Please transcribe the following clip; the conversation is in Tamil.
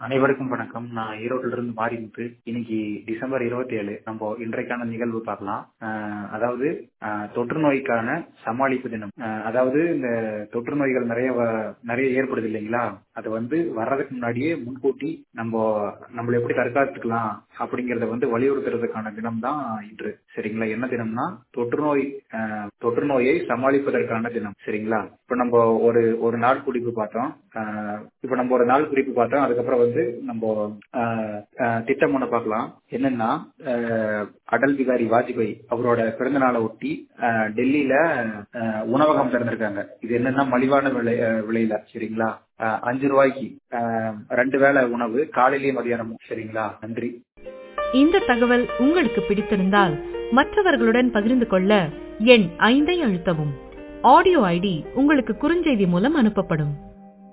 அனைவருக்கும் வணக்கம் நான் ஈரோட்டில இருந்து மாரிமுத்து இன்னைக்கு டிசம்பர் இருபத்தி ஏழு நம்ம இன்றைக்கான நிகழ்வு பார்க்கலாம் அஹ் அதாவது அஹ் தொற்று நோய்க்கான சமாளிப்பு தினம் அஹ் அதாவது இந்த தொற்று நோய்கள் நிறைய வ- நிறைய ஏற்படுது இல்லைங்களா அது வந்து வர்றதுக்கு முன்னாடியே முன்கூட்டி நம்ம நம்மள எப்படி தற்காத்துக்கலாம் அப்படிங்கறத வந்து வலியுறுத்துறதுக்கான தினம் தான் இன்று சரிங்களா என்ன தினம்னா தொற்று நோய் அஹ், தொற்று நோயை சமாளிப்பதற்கான தினம் சரிங்களா இப்ப நம்ம ஒரு ஒரு நாள் குறிப்பு பார்த்தோம் அஹ், இப்ப நம்ம ஒரு நாள் குறிப்பு பார்த்தோம் அதுக்கப்புறம் வந்து நம்ம அஹ், அஹ், திட்டம் ஒண்ணு பார்க்கலாம் என்னன்னா அஹ், அடல் பிகாரி வாஜ்பாய் அவரோட பிறந்த நாளை ஒட்டி அஹ், டெல்லியில அஹ், உணவகம் திறந்திருக்காங்க இது என்னன்னா மலிவான விலை அஹ், விலையில சரிங்களா அஹ், அஞ்சு ரூபாய்க்கு அஹ், ரெண்டு வேளை உணவு காலையிலயும் மதியானமும் சரிங்களா நன்றி இந்த தகவல் உங்களுக்கு பிடித்திருந்தால் மற்றவர்களுடன் பகிர்ந்து கொள்ள எண் ஐந்தை அழுத்தவும் ஆடியோ ஐடி உங்களுக்கு குறுஞ்செய்தி மூலம் அனுப்பப்படும்